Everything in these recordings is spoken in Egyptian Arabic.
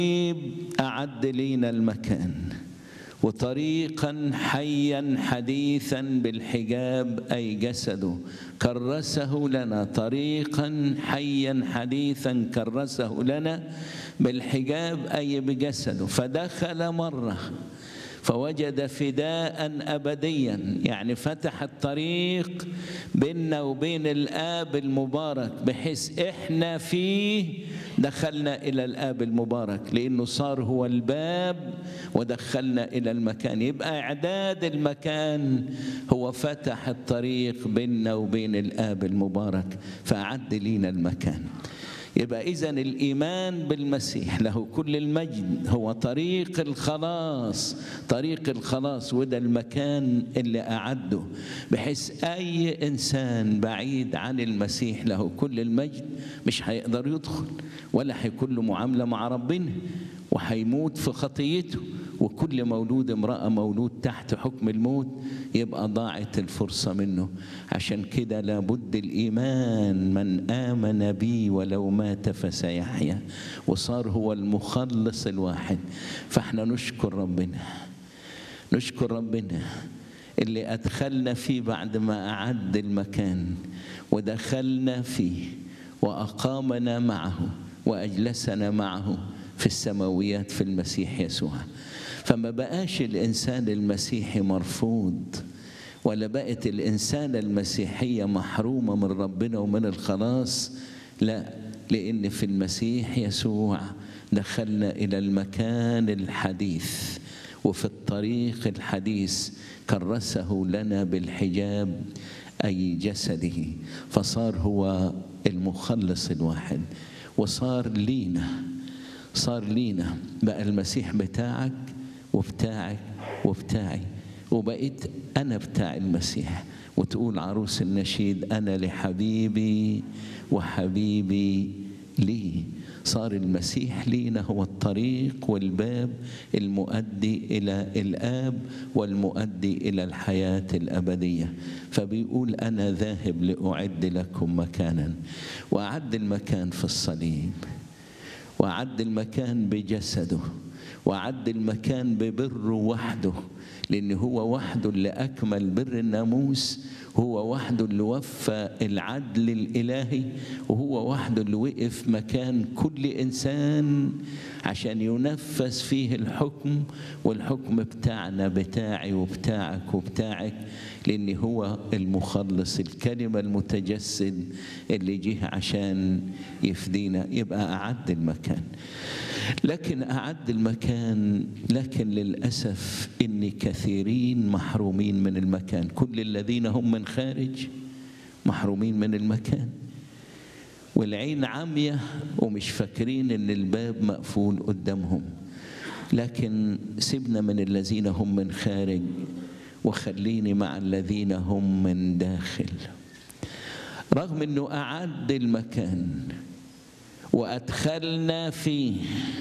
أعد لينا المكان وطريقا حيا حديثا بالحجاب أي جسده كرسه لنا طريقا حيا حديثا كرسه لنا بالحجاب أي بجسده فدخل مرة فوجد فداء ابديا يعني فتح الطريق بيننا وبين الاب المبارك بحيث احنا فيه دخلنا الى الاب المبارك لانه صار هو الباب ودخلنا الى المكان يبقى اعداد المكان هو فتح الطريق بيننا وبين الاب المبارك فاعد لينا المكان يبقى إذا الإيمان بالمسيح له كل المجد هو طريق الخلاص طريق الخلاص وده المكان اللي أعده بحيث أي إنسان بعيد عن المسيح له كل المجد مش هيقدر يدخل ولا هيكون له معاملة مع ربنا وهيموت في خطيته وكل مولود امرأة مولود تحت حكم الموت يبقى ضاعت الفرصة منه عشان كده لابد الإيمان من آمن بي ولو مات فسيحيا وصار هو المخلص الواحد فاحنا نشكر ربنا نشكر ربنا اللي أدخلنا فيه بعد ما أعد المكان ودخلنا فيه وأقامنا معه وأجلسنا معه في السماويات في المسيح يسوع فما بقاش الإنسان المسيحي مرفوض ولا بقت الإنسانة المسيحية محرومة من ربنا ومن الخلاص لا لأن في المسيح يسوع دخلنا إلى المكان الحديث وفي الطريق الحديث كرسه لنا بالحجاب أي جسده فصار هو المخلص الواحد وصار لينا صار لينا بقى المسيح بتاعك وبتاعك وبتاعي وبقيت أنا بتاع المسيح وتقول عروس النشيد أنا لحبيبي وحبيبي لي صار المسيح لينا هو الطريق والباب المؤدي إلى الآب والمؤدي إلى الحياة الأبدية فبيقول أنا ذاهب لأعد لكم مكانا وأعد المكان في الصليب وأعد المكان بجسده وأعد المكان ببره وحده لأن هو وحده اللي أكمل بر الناموس هو وحده اللي وفى العدل الإلهي وهو وحده اللي وقف مكان كل إنسان عشان ينفذ فيه الحكم والحكم بتاعنا بتاعي وبتاعك وبتاعك لأن هو المخلص الكلمة المتجسد اللي جه عشان يفدينا يبقى أعد المكان لكن أعد المكان لكن للأسف إن كثيرين محرومين من المكان كل الذين هم من خارج محرومين من المكان والعين عامية ومش فاكرين إن الباب مقفول قدامهم لكن سيبنا من الذين هم من خارج وخليني مع الذين هم من داخل رغم انه اعد المكان وادخلنا فيه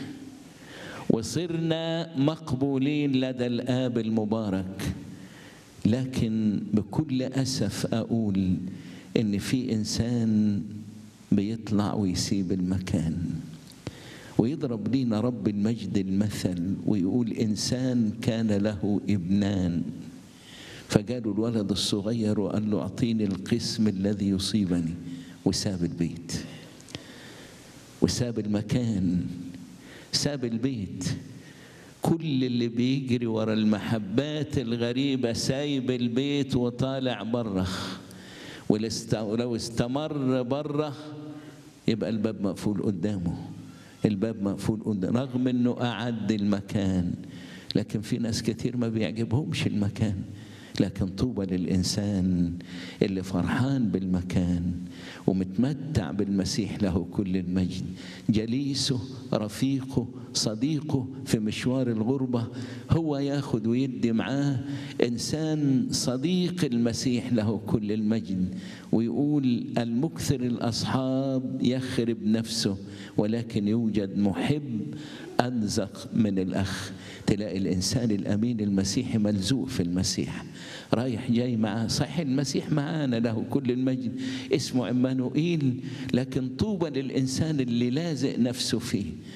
وصرنا مقبولين لدى الاب المبارك لكن بكل اسف اقول ان في انسان بيطلع ويسيب المكان ويضرب لينا رب المجد المثل ويقول انسان كان له ابنان فجاله الولد الصغير وقال له اعطيني القسم الذي يصيبني وساب البيت وساب المكان ساب البيت كل اللي بيجري ورا المحبات الغريبة سايب البيت وطالع بره ولو استمر بره يبقى الباب مقفول قدامه الباب مقفول قدامه رغم انه أعد المكان لكن في ناس كتير ما بيعجبهمش المكان لكن طوبى للإنسان اللي فرحان بالمكان ومتمتع بالمسيح له كل المجد جليسه رفيقه صديقه في مشوار الغربة هو ياخد ويدي معاه إنسان صديق المسيح له كل المجد ويقول المكثر الأصحاب يخرب نفسه ولكن يوجد محب أنزق من الأخ تلاقي الإنسان الأمين المسيحي ملزوق في المسيح رايح جاي معاه صحيح المسيح معانا له كل المجد اسمه عمانوئيل لكن طوبى للإنسان اللي لازق نفسه فيه